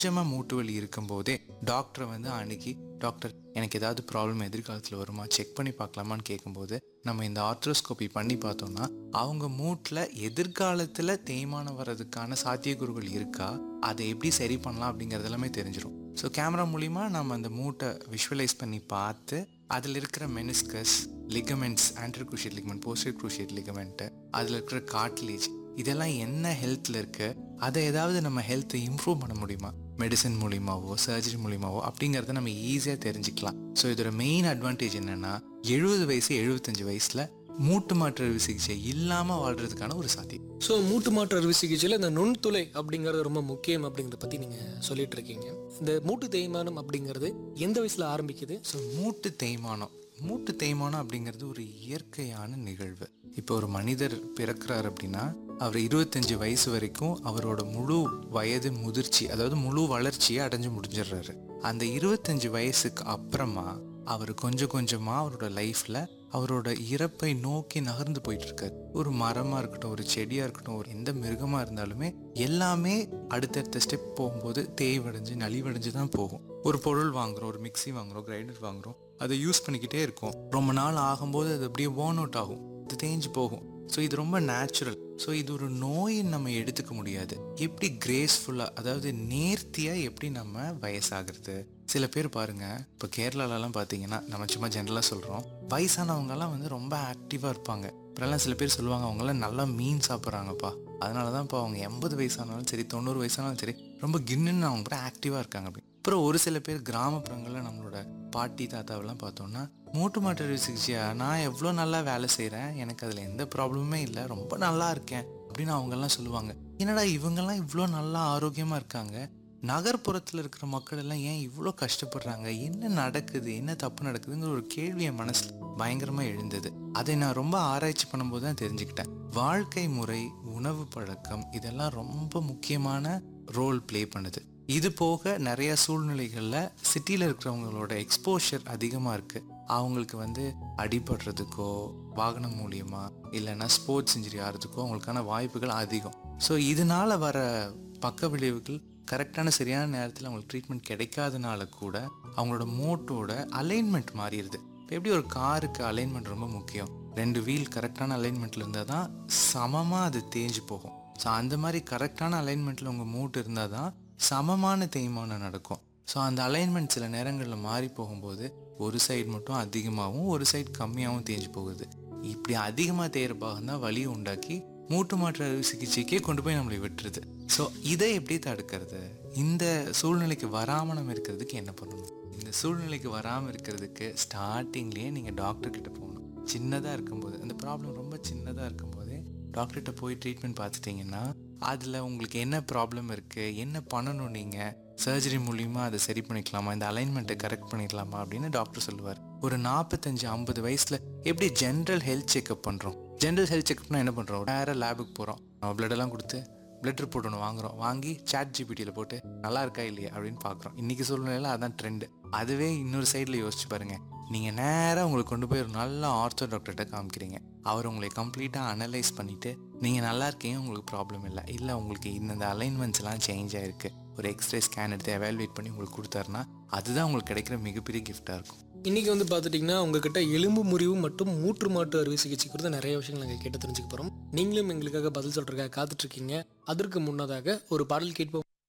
கொஞ்சமாக மூட்டு வலி இருக்கும்போதே டாக்டரை வந்து அணுகி டாக்டர் எனக்கு ஏதாவது ப்ராப்ளம் எதிர்காலத்தில் வருமா செக் பண்ணி பார்க்கலாமான்னு கேட்கும்போது நம்ம இந்த ஆர்த்ரோஸ்கோபி பண்ணி பார்த்தோம்னா அவங்க மூட்டில் எதிர்காலத்தில் தேய்மானம் வர்றதுக்கான சாத்தியக்கூறுகள் இருக்கா அதை எப்படி சரி பண்ணலாம் அப்படிங்கிறது எல்லாமே தெரிஞ்சிடும் ஸோ கேமரா மூலிமா நம்ம அந்த மூட்டை விஷுவலைஸ் பண்ணி பார்த்து அதில் இருக்கிற meniscus ligaments anterior cruciate ligament posterior cruciate ligament அதில் இருக்கிற காட்லேஜ் இதெல்லாம் என்ன ஹெல்த்தில் இருக்கு அதை ஏதாவது நம்ம ஹெல்த்தை இம்ப்ரூவ் பண்ண முடியுமா மெடிசன் மூலியமாவோ சர்ஜரி மூலியமாவோ அப்படிங்கிறத நம்ம ஈஸியாக தெரிஞ்சுக்கலாம் ஸோ இதோட மெயின் அட்வான்டேஜ் என்னன்னா எழுபது வயசு எழுபத்தஞ்சு வயசில் மூட்டு மாற்று அறுவை சிகிச்சை இல்லாமல் வாழ்றதுக்கான ஒரு சாத்தியம் ஸோ மூட்டு மாற்று அறுவை சிகிச்சையில் இந்த நுண்துளை அப்படிங்கிறது ரொம்ப முக்கியம் அப்படிங்கிறத பற்றி நீங்கள் சொல்லிட்டு இருக்கீங்க இந்த மூட்டு தேய்மானம் அப்படிங்கிறது எந்த வயசில் ஆரம்பிக்குது ஸோ மூட்டு தேய்மானம் மூட்டு தேய்மானம் அப்படிங்கிறது ஒரு இயற்கையான நிகழ்வு இப்போ ஒரு மனிதர் பிறக்கிறார் அப்படின்னா அவர் இருபத்தஞ்சு வயசு வரைக்கும் அவரோட முழு வயது முதிர்ச்சி அதாவது முழு வளர்ச்சியை அடைஞ்சு முடிஞ்சிடுறாரு அந்த இருபத்தஞ்சு வயசுக்கு அப்புறமா அவர் கொஞ்சம் கொஞ்சமா அவரோட லைஃப்ல அவரோட இறப்பை நோக்கி நகர்ந்து போயிட்டு இருக்காரு ஒரு மரமா இருக்கட்டும் ஒரு செடியா இருக்கட்டும் ஒரு எந்த மிருகமா இருந்தாலுமே எல்லாமே அடுத்தடுத்த ஸ்டெப் போகும்போது தேய்வடைஞ்சு நலிவடைஞ்சு தான் போகும் ஒரு பொருள் வாங்குறோம் ஒரு மிக்ஸி வாங்குறோம் கிரைண்டர் வாங்குறோம் அதை யூஸ் பண்ணிக்கிட்டே இருக்கோம் ரொம்ப நாள் ஆகும்போது அது அப்படியே ஓன் அவுட் ஆகும் அது தேஞ்சு போகும் ஸோ இது ரொம்ப நேச்சுரல் ஸோ இது ஒரு நோயின்னு நம்ம எடுத்துக்க முடியாது எப்படி கிரேஸ்ஃபுல்லாக அதாவது நேர்த்தியாக எப்படி நம்ம வயசாகிறது சில பேர் பாருங்க இப்போ கேரளாலலாம் பார்த்தீங்கன்னா நம்ம சும்மா ஜென்ரலாக சொல்கிறோம் வயசானவங்கலாம் வந்து ரொம்ப ஆக்டிவாக இருப்பாங்க இப்போலாம் சில பேர் சொல்லுவாங்க அவங்களாம் நல்லா மீன் சாப்பிட்றாங்கப்பா அதனால தான் இப்போ அவங்க எண்பது வயசானாலும் சரி தொண்ணூறு வயசானாலும் சரி ரொம்ப கின்னுன்னு அவங்க கூட ஆக்டிவாக இருக்காங்க அப்படி அப்புறம் ஒரு சில பேர் கிராமப்புறங்களில் நம்மளோட பாட்டி தாத்தாவெல்லாம் பார்த்தோம்னா மூட்டு மாட்டு அறுவை சிகிச்சையா நான் எவ்வளோ நல்லா வேலை செய்கிறேன் எனக்கு அதில் எந்த ப்ராப்ளமுமே இல்லை ரொம்ப நல்லா இருக்கேன் அப்படின்னு அவங்கெல்லாம் சொல்லுவாங்க என்னடா இவங்கெல்லாம் இவ்வளோ நல்லா ஆரோக்கியமாக இருக்காங்க நகர்ப்புறத்தில் இருக்கிற மக்கள் எல்லாம் ஏன் இவ்வளோ கஷ்டப்படுறாங்க என்ன நடக்குது என்ன தப்பு நடக்குதுங்கிற ஒரு கேள்வி என் மனசில் பயங்கரமாக எழுந்தது அதை நான் ரொம்ப ஆராய்ச்சி பண்ணும்போது தான் தெரிஞ்சுக்கிட்டேன் வாழ்க்கை முறை உணவு பழக்கம் இதெல்லாம் ரொம்ப முக்கியமான ரோல் ப்ளே பண்ணுது இது போக நிறைய சூழ்நிலைகளில் சிட்டியில் இருக்கிறவங்களோட எக்ஸ்போஷர் அதிகமாக இருக்குது அவங்களுக்கு வந்து அடிபடுறதுக்கோ வாகனம் மூலியமா இல்லைன்னா ஸ்போர்ட்ஸ் இன்ஜுரி ஆகிறதுக்கோ அவங்களுக்கான வாய்ப்புகள் அதிகம் ஸோ இதனால வர பக்க விளைவுகள் கரெக்டான சரியான நேரத்தில் அவங்களுக்கு ட்ரீட்மெண்ட் கிடைக்காதனால கூட அவங்களோட மோட்டோட அலைன்மெண்ட் மாறிடுது இப்போ எப்படி ஒரு காருக்கு அலைன்மெண்ட் ரொம்ப முக்கியம் ரெண்டு வீல் கரெக்டான அலைன்மெண்ட்டில் இருந்தால் தான் சமமாக அது தேஞ்சு போகும் ஸோ அந்த மாதிரி கரெக்டான அலைன்மெண்ட்டில் உங்கள் மூட்டு இருந்தால் தான் சமமான தேய்மானம் நடக்கும் ஸோ அந்த அலைன்மெண்ட் சில நேரங்களில் மாறி போகும்போது ஒரு சைடு மட்டும் அதிகமாகவும் ஒரு சைடு கம்மியாகவும் தேஞ்சு போகுது இப்படி அதிகமாக தேயிற பாகம் தான் வலியை உண்டாக்கி மூட்டு மாற்று அறுவை சிகிச்சைக்கே கொண்டு போய் நம்மளை விட்டுருது ஸோ இதை எப்படி தடுக்கிறது இந்த சூழ்நிலைக்கு வராமல் நம்ம இருக்கிறதுக்கு என்ன பண்ணணும் இந்த சூழ்நிலைக்கு வராமல் இருக்கிறதுக்கு ஸ்டார்டிங்லேயே நீங்கள் டாக்டர் கிட்ட போகணும் சின்னதாக இருக்கும்போது அந்த ப்ராப்ளம் ரொம்ப சின்னதாக இருக்கும்போதே டாக்டர்கிட்ட போய் ட்ரீட்மெண்ட் பார்த்துட்டிங்கன்னா அதில் உங்களுக்கு என்ன ப்ராப்ளம் இருக்குது என்ன பண்ணணும் நீங்கள் சர்ஜரி மூலியமாக அதை சரி பண்ணிக்கலாமா இந்த அலைன்மெண்ட்டை கரெக்ட் பண்ணிடலாமா அப்படின்னு டாக்டர் சொல்லுவார் ஒரு நாற்பத்தஞ்சு ஐம்பது வயசில் எப்படி ஜென்ரல் ஹெல்த் செக்அப் பண்ணுறோம் ஜென்ரல் ஹெல்த் செக்அப்னா என்ன பண்ணுறோம் வேறு லேபுக்கு போகிறோம் நம்ம blood எல்லாம் கொடுத்து பிளட் ரிப்போர்ட் ஒன்று வாங்குறோம் வாங்கி சாட் ஜிபிடியில் போட்டு நல்லா இருக்கா இல்லையா அப்படின்னு பார்க்குறோம் இன்றைக்கி சூழ்நிலையில் அதான் ட்ரெண்டு அதுவே இன்னொரு சைடில் யோசிச்சு பாருங்க நீங்கள் நேராக உங்களை கொண்டு போய் ஒரு நல்ல ஆர்த்தோ டாக்டர்கிட்ட காமிக்கிறீங்க அவர் உங்களை கம்ப்ளீட்டாக அனலைஸ் பண்ணிவிட்டு நீங்கள் நல்லா இருக்கீங்க உங்களுக்கு ப்ராப்ளம் இல்லை இல்லை உங்களுக்கு இந்த அலைன்மெண்ட்ஸ் எல்லாம் சேஞ்ச் ஆயிருக்கு ஒரு எக்ஸ்ரே ஸ்கேன் எடுத்து எவாலுவேட் பண்ணி உங்களுக்கு கொடுத்தாருன்னா அதுதான் உங்களுக்கு கிடைக்கிற மிகப்பெரிய கிஃப்டாக இருக்கும் இன்னைக்கு வந்து பார்த்துட்டிங்கன்னா உங்ககிட்ட எலும்பு முறிவு மற்றும் மூட்டு மாற்று அறுவை சிகிச்சை குறித்த நிறைய விஷயங்கள் நாங்கள் கேட்டு தெரிஞ்சுக்க போகிறோம் நீங்களும் எங்களுக்காக பதில் சொல்கிறதுக்காக காத்துட்ருக்கீங்க அதற்கு முன்னதாக ஒரு பாடல் கேட்போம்